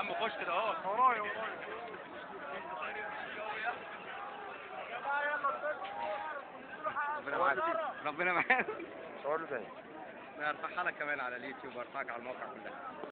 عم خش كده اهو ورايا ورايا ربنا معاك ربنا معاك صور له تاني انا ارفعها لك كمان على اليوتيوب وارفعك على الموقع كلها